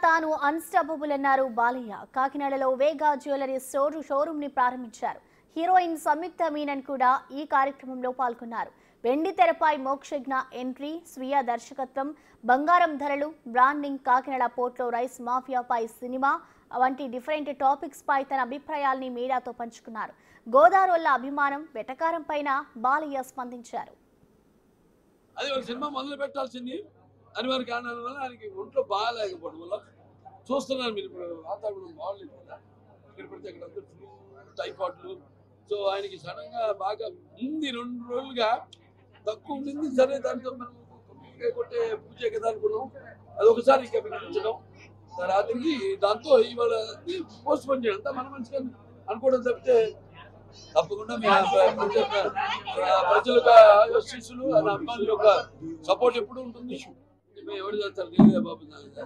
తాను అన్స్టాపబుల్ అన్నారు బాలయ్య కాకినాడలో వేగా జ్యువెలరీ స్టోర్ షోరూమ్ ని ప్రారంభించారు హీరోయిన్ సంయుక్త మీనన్ కూడా ఈ కార్యక్రమంలో పాల్గొన్నారు వెండి తెరపై మోక్షజ్ఞ ఎంట్రీ స్వీయ దర్శకత్వం బంగారం ధరలు బ్రాండింగ్ కాకినాడ పోర్ట్లో రైస్ మాఫియాపై సినిమా వంటి డిఫరెంట్ టాపిక్స్ పై తన అభిప్రాయాల్ని మీడియాతో పంచుకున్నారు గోదావరిల అభిమానం వెటకారం పైన బాలయ్య స్పందించారు అది ఒక సినిమా మొదలు పెట్టాల్సింది అనివార్య కారణాల వల్ల ఆయనకి ఒంట్లో బాగాలేకపోవడం వల్ల చూస్తున్నారు మీరు ఇప్పుడు వాతావరణం బాగలేదు కదా ఇక్కడ పడితే అక్కడ అందరూ ఫ్లూ టైఫాయిడ్లు సో ఆయనకి సడన్ గా బాగా ఉంది రెండు రోజులుగా తక్కువ ఉండింది సరే దాంతో మనం కొబ్బరికాయ కొట్టే పూజ కదా అనుకున్నాం అది ఒకసారి ఇంకా వినిపించడం రాత్రికి దాంతో ఇవాళ పోస్ట్ పోన్ చేయడం అంతా మన మంచిగా అనుకోవడం తప్పితే తప్పకుండా మీ ఆ ప్రజల ఆ ప్రజల యొక్క ఆశీస్సులు ఆ అభిమానుల యొక్క సపోర్ట్ ఎప్పుడు ఉంటుంది ఇప్పుడు ఎవరు చేస్తారు తెలియదా బాబు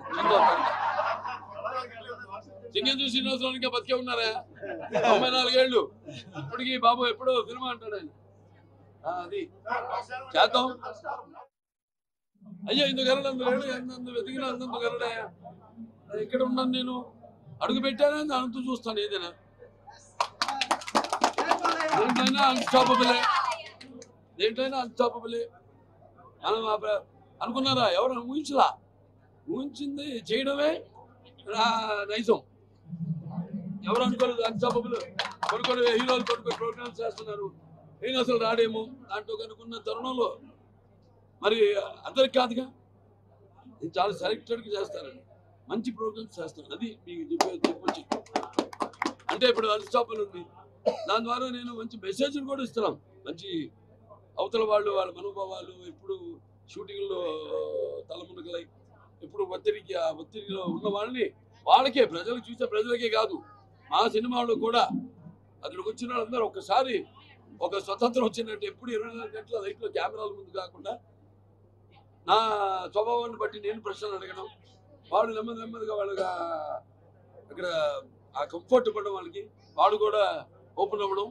సింగం చూసి శ్రీనివాసరావు ఇంకా బతికే ఉన్నారా తొంభై నాలుగేళ్ళు ఇప్పటికి బాబు ఎప్పుడో సినిమా అంటాడు ఆయన ఆ, అది చేద్దాం అయ్యో ఇందుకు గరడు అందు లేడు ఎందు వెతికిన అందు గరడే ఇక్కడ ఉన్నాను నేను అడుగు పెట్టానే దానితో చూస్తాను ఏదైనా దేంట్లైనా అన్స్టాపబులే దేంట్లైనా అన్స్టాపబులే మనం ఆ ప్ర- అనుకున్నారా ఎవరు ఊహించలా ఊహించింది చేయడమే రా- నైజం ఎవరు అనుకోలేదు అన్స్టాపబుల్ కొన్ని కొన్ని హీరోలు కొన్ని కొన్ని ప్రోగ్రామ్స్ చేస్తున్నారు నేను అసలు రాడేమో దాంట్లో కనుకున్న తరుణంలో మరి అందరికి కాదుగా నేను చాలా సెలెక్టెడ్గా చేస్తానండి మంచి ప్రోగ్రామ్స్ చేస్తాను అది మీకు చెప్పే చెప్పొచ్చు అంటే ఇప్పుడు అన్స్టాపబుల్ ఉంది దాని ద్వారా నేను మంచి మెసేజ్ కూడా ఇస్తున్నాం మంచి అవతల వాళ్ళు వాళ్ళ మనోభావాలు ఎప్పుడు షూటింగ్లో తలమునకలై ఎప్పుడు ఒత్తిడికి ఆ ఒత్తిడిలో ఉన్న వాళ్ళని వాళ్ళకే ప్రజలకు చూసే ప్రజలకే కాదు మా సినిమాలో కూడా అక్కడికి వచ్చిన వాళ్ళందరూ ఒకసారి ఒక స్వతంత్రం వచ్చినట్టు ఎప్పుడు ఇరవై నాలుగు గంటల లైట్లో కెమెరాల ముందు కాకుండా నా స్వభావాన్ని బట్టి నేను ప్రశ్నలు అడగడం వాళ్ళు నెమ్మది నెమ్మదిగా వాళ్ళకి ఆ- అక్కడ ఆ కంఫర్ట్ ఇవ్వడం వాళ్ళకి వాడు కూడా ఓపెన్ అవ్వడం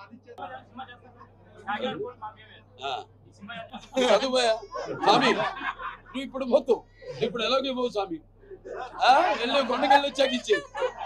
ఆ. చదువుపోయా స్వామి నువ్వు ఇప్పుడు పోతావు నువ్వు ఇప్పుడు ఎలాగో పోవు స్వామి ఆ, వెళ్ళి కొండకెళ్ళి వచ్చాక ఇచ్చే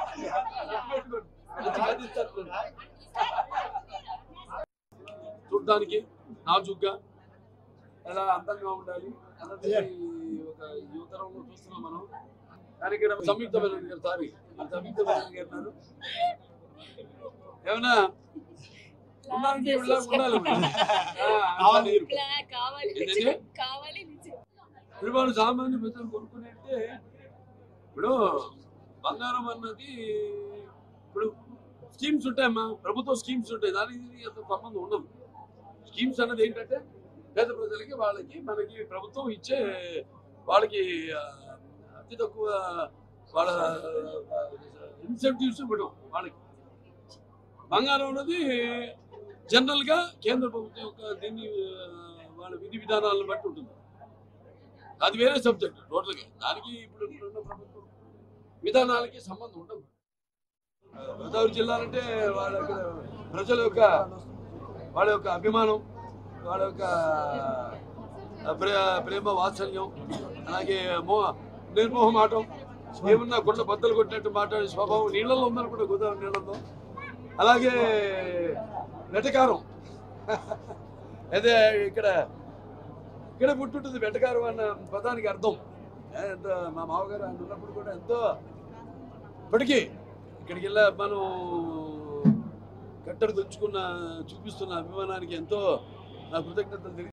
చూడడానికి నాజుగ్గా ఎలా అందంగా ఉండాలి అన్నది ఒక యువతరంలో చూస్తున్నాం మనం కానీ ఇక్కడ సంయుక్త మేనన్ గారు సారీ సంయుక్త మేనన్ గారు ఉన్నారు. ఏమన్నా ఉన్నారంటే ఇలా ఉండాలి మరి. ఆ, అంతా నీరు. కావాలి ఏంటండి? నిజం. కావాలి నిజం. ఇప్పుడు వాళ్ళు సామాన్య ప్రజలు కొనుక్కునేట్టే ఇప్పుడు బంగారం అన్నది ఇప్పుడు స్కీమ్స్ ఉంటాయమ్మా ప్రభుత్వ స్కీమ్స్ ఉంటాయి దానికి దీనికి అంత సంబంధం ఉండదు స్కీమ్స్ అన్నది ఏంటంటే పేద ప్రజలకి వాళ్ళకి మనకి ప్రభుత్వం ఇచ్చే వాళ్ళకి ఆ, అతి తక్కువ వాళ్ళ ఇన్సెంటివ్స్ ఇవ్వడం వాళ్ళకి బంగారం అన్నది జనరల్గా కేంద్ర ప్రభుత్వం యొక్క దీన్ని ఆ, వాళ్ళ విధి విధానాలను బట్టి ఉంటుంది అది వేరే సబ్జెక్ట్ టోటల్గా దానికి ఇప్పుడు ఇప్పుడున్న ప్రభుత్వం విధానాలకి సంబంధం ఉండదు గోదావరి జిల్లా అంటే వాళ్ళ యొక్క ప్రజల యొక్క వాళ్ళ యొక్క అభిమానం వాళ్ళ యొక్క ప్రే- ప్రేమ వాత్సల్యం అలాగే మో నిర్మోహమాటం ఏమన్నా గుండె బద్దలు కొట్టినట్టు మాట్లాడే స్వభావం నీళ్ళల్లో ఉందని కూడా గోదావరి నీళ్ళల్లో అలాగే వెటకారం అదే ఇక్కడ ఇక్కడ పుట్టుంటుంది వెటకారం అన్న పదానికి అర్థం ఏ, ఎంత మా మామగారు ఆయన ఉన్నప్పుడు కూడా ఎంతో ఇప్పటికీ ఇక్కడికి వెళ్ళా మనం కట్టడి తెచ్చుకున్న చూపిస్తున్న అభిమానానికి ఎంతో నా కృతజ్ఞతలు తెలియ